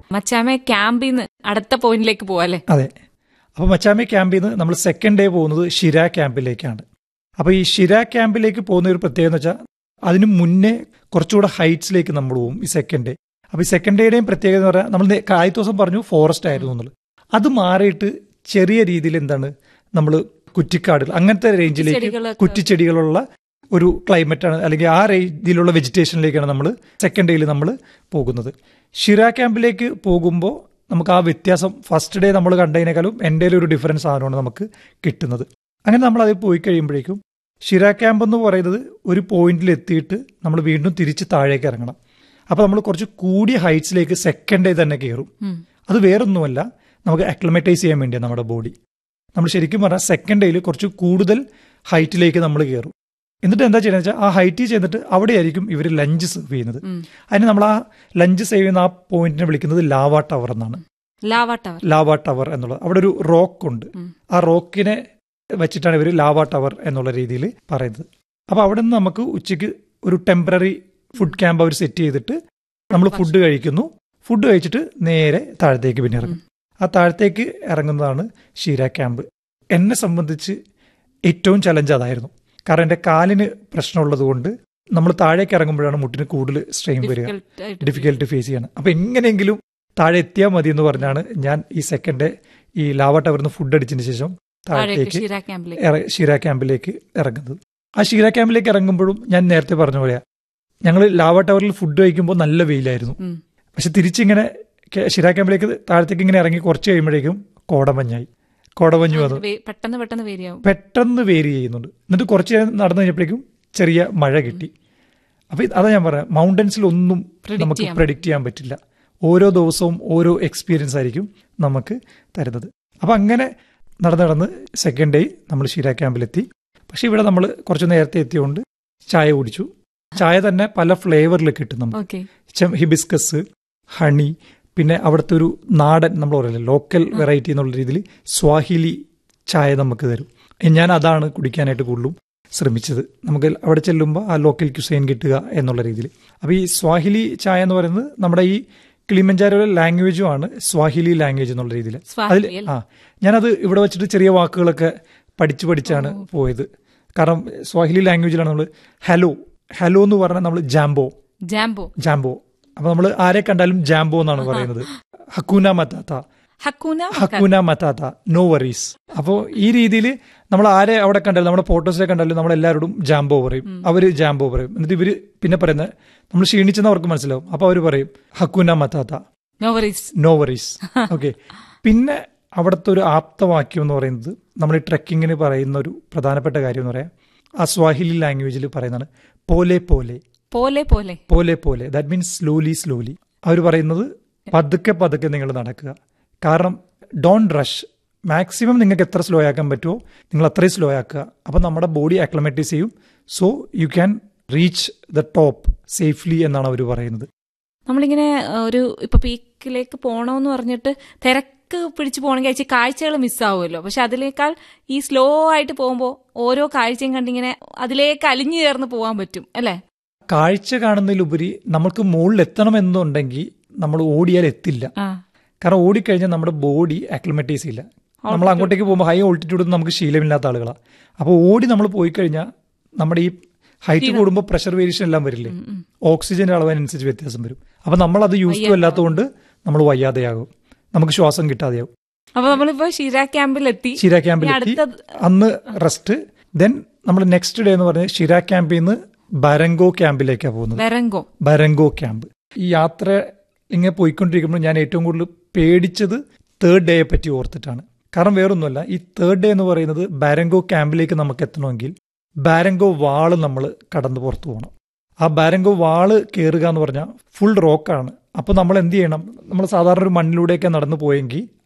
മച്ചാമെ ക്യാമ്പിൽ നിന്ന് അടുത്ത പോയിന്റിലേക്ക് പോവാല്ലേ അതെ അപ്പോൾ മച്ചാമി ക്യാമ്പിൽ നിന്ന് നമ്മൾ സെക്കൻഡ് ഡേ പോകുന്നത് ഷിര ക്യാമ്പിലേക്കാണ് അപ്പോൾ ഈ ഷിര ക്യാമ്പിലേക്ക് പോകുന്ന ഒരു പ്രത്യേകത എന്ന് വെച്ചാൽ അതിന് മുന്നേ കുറച്ചുകൂടെ ഹൈറ്റ്സിലേക്ക് നമ്മൾ പോകും ഈ സെക്കൻഡ് ഡേ അപ്പോൾ ഈ സെക്കൻഡ് ഡേയുടെയും പ്രത്യേകത എന്ന് പറഞ്ഞാൽ നമ്മൾ നേ- ആദ്യത്തെ ദിവസം പറഞ്ഞു ഫോറസ്റ്റ് ആയിരുന്നു എന്നുള്ളത് അത് മാറിയിട്ട് ചെറിയ രീതിയിൽ എന്താണ് നമ്മൾ കുറ്റിക്കാടുകൾ അങ്ങനത്തെ റേഞ്ചിലേക്ക് ചെടികളൊക്കെ. കുറ്റിച്ചെടികളുള്ള ഒരു ക്ലൈമറ്റാണ് അല്ലെങ്കിൽ ആ രീതിയിലുള്ള വെജിറ്റേഷനിലേക്കാണ് നമ്മൾ സെക്കൻഡ് ഡേയിൽ നമ്മൾ പോകുന്നത് ഷിര ക്യാമ്പിലേക്ക് പോകുമ്പോൾ നമുക്ക് ആ വ്യത്യാസം ഫസ്റ്റ് ഡേ നമ്മൾ കണ്ടതിനേക്കാളും എൻ്റെ ഒരു ഡിഫറൻസ് സാധനമാണ് നമുക്ക് കിട്ടുന്നത് അങ്ങനെ നമ്മൾ അതിൽ പോയി കഴിയുമ്പോഴേക്കും ഷിര ക്യാമ്പ് എന്ന് പറയുന്നത് ഒരു പോയിന്റിൽ എത്തിയിട്ട് നമ്മൾ വീണ്ടും തിരിച്ച് താഴേക്ക് ഇറങ്ങണം അപ്പോൾ നമ്മൾ കുറച്ച് കൂടിയ ഹൈറ്റ്സിലേക്ക് സെക്കൻഡ് ഡേ തന്നെ കയറും ഉം. അത് വേറൊന്നുമല്ല നമുക്ക് അക്ലമറ്റൈസ് ചെയ്യാൻ വേണ്ടിയാണ് നമ്മുടെ ബോഡി നമ്മൾ ശരിക്കും പറഞ്ഞാൽ സെക്കൻഡ് ഡേയിൽ കുറച്ച് കൂടുതൽ ഹൈറ്റിലേക്ക് നമ്മൾ കയറും എന്നിട്ട് എന്താ ചെയ്യുന്നത് വെച്ചാൽ ആ ഹൈറ്റ് ചെയ്തിട്ട് അവിടെയായിരിക്കും ഇവർ ലഞ്ച് സെർവ് ചെയ്യുന്നത് ഉം. അതിന് നമ്മൾ ആ ലഞ്ച് സേവ് ചെയ്യുന്ന ആ പോയിന്റിനെ വിളിക്കുന്നത് ലാവ ടവർ എന്നാണ് ലാവ ടവർ ലാവ ടവർ എന്നുള്ളത് അവിടെ ഒരു റോക്ക് ഉണ്ട് ഉം. ആ റോക്കിനെ വെച്ചിട്ടാണ് ഇവർ ലാവ ടവർ എന്നുള്ള രീതിയിൽ പറയുന്നത് അപ്പോൾ അവിടെ നിന്ന് നമുക്ക് ഉച്ചയ്ക്ക് ഒരു ടെമ്പററി ഫുഡ് ക്യാമ്പ് അവർ സെറ്റ് ചെയ്തിട്ട് നമ്മൾ ഫുഡ് കഴിക്കുന്നു ഫുഡ് കഴിച്ചിട്ട് നേരെ താഴത്തേക്ക് പിന്നെ ഇറങ്ങും ആ താഴത്തേക്ക് ഇറങ്ങുന്നതാണ് ഷീര ക്യാമ്പ് എന്നെ സംബന്ധിച്ച് ഏറ്റവും ചലഞ്ച് അതായിരുന്നു കാരണം എൻ്റെ കാലിന് പ്രശ്നമുള്ളത് കൊണ്ട് നമ്മൾ താഴേക്ക് ഇറങ്ങുമ്പോഴാണ് മുട്ടിന് കൂടുതൽ സ്ട്രെയിൻ വരിക Difficult ആയിട്ട് ഡിഫിക്കൽട്ട് ഫേസ് ചെയ്യണം അപ്പൊ എങ്ങനെയെങ്കിലും താഴെ എത്തിയാൽ മതി എന്ന് പറഞ്ഞാണ് ഞാൻ ഈ സെക്കൻഡ് ഈ ലാവ ടവറിന്ന് ഫുഡ് അടിച്ചതിന് ശേഷം താഴേക്ക് താഴത്തേക്ക് ഷിര ക്യാമ്പിലേക്ക് ഇറ- ഷീര ക്യാമ്പിലേക്ക് ഇറങ്ങുന്നത് ആ ഷീര ക്യാമ്പിലേക്ക് ഇറങ്ങുമ്പോഴും ഞാൻ നേരത്തെ പറഞ്ഞ പോലെയാ ഞങ്ങൾ ലാവ ടവറിൽ ഫുഡ് കഴിക്കുമ്പോൾ നല്ല വെയിലായിരുന്നു ഉം. പക്ഷെ തിരിച്ചിങ്ങനെ കെ- ഷിര ക്യാമ്പിലേക്ക് താഴത്തേക്ക് ഇങ്ങനെ ഇറങ്ങി കുറച്ച് കഴിയുമ്പോഴേക്കും കോടമഞ്ഞായി കോടമഞ്ഞ് വന്നു വേ- പെട്ടെന്ന് പെട്ടെന്ന് വേരിയാവും പെട്ടെന്ന് വേരി ചെയ്യുന്നുണ്ട് എന്നിട്ട് കുറച്ച് നേരം നടന്നു കഴിഞ്ഞപ്പോഴേക്കും ചെറിയ മഴ കിട്ടി അപ്പൊ ഇത് അതാ ഞാൻ പറയാം മൗണ്ടൻസിൽ ഒന്നും Predict നമുക്ക് ചെയ്യാൻ പ്രഡിക്റ്റ് ചെയ്യാൻ പറ്റില്ല ഓരോ ദിവസവും ഓരോ എക്സ്പീരിയൻസ് ആയിരിക്കും നമുക്ക് തരുന്നത് അപ്പൊ അങ്ങനെ നടന്ന് നടന്ന് സെക്കൻഡ് ഡേ നമ്മൾ ഷീര ക്യാമ്പിലെത്തി പക്ഷെ ഇവിടെ നമ്മൾ കുറച്ച് നേരത്തെ എത്തിയോണ്ട് ചായ കുടിച്ചു ചായ തന്നെ പല ഫ്ലേവറിൽ കിട്ടും നമുക്ക് ഓക്കെ ചെ- ഹിബിസ്കസ് ഹണി പിന്നെ അവിടുത്തെ ഒരു നാടൻ നമ്മൾ പറയില്ലേ ലോക്കൽ വെറൈറ്റി എന്നുള്ള രീതിയിൽ സ്വാഹിലി ചായ നമുക്ക് തരും ഞാൻ അതാണ് കുടിക്കാനായിട്ട് കൂടുതലും ശ്രമിച്ചത് നമുക്ക് അവിടെ ചെല്ലുമ്പോൾ ആ ലോക്കൽ ക്യുസൈൻ കിട്ടുക എന്നുള്ള രീതിയിൽ അപ്പോൾ ഈ സ്വാഹിലി ചായ എന്ന് പറയുന്നത് നമ്മുടെ ഈ കിളിമഞ്ചാരോയിലെ ലാംഗ്വേജും ആണ് സ്വാഹിലി ലാംഗ്വേജ് എന്നുള്ള രീതിയിൽ അതിൽ സ്വാഹിലി അല്ലേ? ആ ഞാനത് ഇവിടെ വെച്ചിട്ട് ചെറിയ വാക്കുകളൊക്കെ പഠിച്ചു പഠിച്ചാണ് പോയത് കാരണം സ്വാഹിലി ലാംഗ്വേജിലാണ് നമ്മൾ ഹലോ ഹലോ എന്ന് പറഞ്ഞാൽ നമ്മൾ ജാംബോ ജാംബോ ജാംബോ അപ്പൊ നമ്മൾ ആരെ കണ്ടാലും ജാംബോ എന്നാണ് പറയുന്നത് ഹക്കൂന മത്താത്ത ഹക്കൂന ഹക്കൂന മത്താത്ത നോ വറീസ് അപ്പോൾ ഈ രീതിയിൽ നമ്മൾ ആരെ അവിടെ കണ്ടാലും നമ്മുടെ ഫോട്ടോസിലെ കണ്ടാലും നമ്മൾ എല്ലാവരോടും ജാംബോ പറയും അവര് ജാംബോ പറയും എന്നിട്ട് ഇവര് പിന്നെ പറയുന്നത് നമ്മൾ ക്ഷീണിച്ചെന്ന് അവർക്ക് മനസ്സിലാവും അപ്പൊ അവർ പറയും ഹക്കൂന മത്താത്ത നോവറീസ് നോ വറീസ് ഓക്കെ പിന്നെ അവിടുത്തെ ഒരു ആപ്തവാക്യം എന്ന് പറയുന്നത് നമ്മൾ ഈ ട്രെക്കിങ്ങിന് പറയുന്ന ഒരു പ്രധാനപ്പെട്ട കാര്യം എന്ന് പറയാം ആ സ്വാഹിലി ലാംഗ്വേജിൽ പറയുന്നതാണ് പോലെ പോലെ പോലെ പോലെ പോലെ പോലെ ദാറ്റ് മീൻസ് സ്ലോലി സ്ലോലി അവർ പറയുന്നത് പതുക്കെ പതുക്കെ നിങ്ങൾ നടക്കുക കാരണം ഡോൺ റഷ് മാക്സിമം നിങ്ങൾക്ക് എത്ര സ്ലോ ആക്കാൻ പറ്റുമോ നിങ്ങൾ അത്രയും സ്ലോ ആക്കുക അപ്പം നമ്മുടെ ബോഡി അക്ലമറ്റൈസ് ചെയ്യും so you can reach the top safely എന്നാണ് അവർ പറയുന്നത് നമ്മളിങ്ങനെ ഏഹ്, ഒരു ഇപ്പൊ പീക്കിലേക്ക് പോണോന്ന് പറഞ്ഞിട്ട് തിരക്ക് പിടിച്ചു പോകണമെങ്കിൽ അയച്ച് കാഴ്ചകൾ മിസ്സാവുമല്ലോ പക്ഷെ അതിനേക്കാൾ ഈ സ്ലോ ആയിട്ട് പോകുമ്പോൾ ഓരോ കാഴ്ചയും കണ്ടിങ്ങനെ അതിലേക്ക് അലിഞ്ഞു ചേർന്ന് പോകാൻ പറ്റും അല്ലേ കാഴ്ച കാണുന്നതിലുപരി നമുക്ക് മുകളിൽ എത്തണമെന്നുണ്ടെങ്കിൽ നമ്മൾ ഓടിയാൽ എത്തില്ല ആ കാരണം ഓടിക്കഴിഞ്ഞാൽ നമ്മുടെ ബോഡി അക്ലിമറ്റൈസ് ചെയ്യില്ല നമ്മൾ അങ്ങോട്ടേക്ക് പോകുമ്പോൾ ഹൈ ഓൾട്ടിറ്റ്യൂഡ് നമുക്ക് ശീലമില്ലാത്ത ആളുകളാണ് അപ്പോൾ ഓടി നമ്മൾ പോയി കഴിഞ്ഞാൽ നമ്മുടെ ഈ ഹൈറ്റ് കൂടുമ്പോൾ പ്രഷർ വേരിയേഷൻ എല്ലാം വരില്ലേ ഓക്സിജന്റെ അളവിനനുസരിച്ച് വ്യത്യാസം വരും അപ്പൊ നമ്മൾ അത് യൂസ് ടു അല്ലാത്തതുകൊണ്ട് നമ്മൾ വയ്യാതെയാകും നമുക്ക് ശ്വാസം കിട്ടാതെയാകും അപ്പൊ നമ്മളിപ്പോ ഷിര ക്യാമ്പിലെത്തി ഷിര ക്യാമ്പിലെത്തി അടുത്ത- അന്ന് റെസ്റ്റ് ദെൻ നമ്മൾ നെക്സ്റ്റ് ഡേ എന്ന് പറഞ്ഞാൽ ഷിര ക്യാമ്പിൽ നിന്ന് ബരങ്കോ ക്യാമ്പിലേക്കാണ് പോകുന്നത് വെറങ്കോ ബരങ്കോ ക്യാമ്പ് ഈ യാത്ര ഇങ്ങനെ പോയിക്കൊണ്ടിരിക്കുമ്പോൾ ഞാൻ ഏറ്റവും കൂടുതൽ പേടിച്ചത് തേർഡ് ഡേയെ പറ്റി ഓർത്തിട്ടാണ് കാരണം വേറൊന്നുമല്ല ഈ തേർഡ് ഡേ എന്ന് പറയുന്നത് ബാരങ്കോ ക്യാമ്പിലേക്ക് നമുക്ക് എത്തണമെങ്കിൽ ബാരങ്കോ വാള് നമ്മൾ കടന്ന് പുറത്തു പോകണം ആ ബാരങ്കോ വാള് കയറുക എന്ന് പറഞ്ഞാൽ ഫുൾ റോക്കാണ് അപ്പോൾ നമ്മൾ എന്ത് ചെയ്യണം നമ്മൾ സാധാരണ ഒരു മണ്ണിലൂടെയൊക്കെ നടന്നു പോയെങ്കിൽ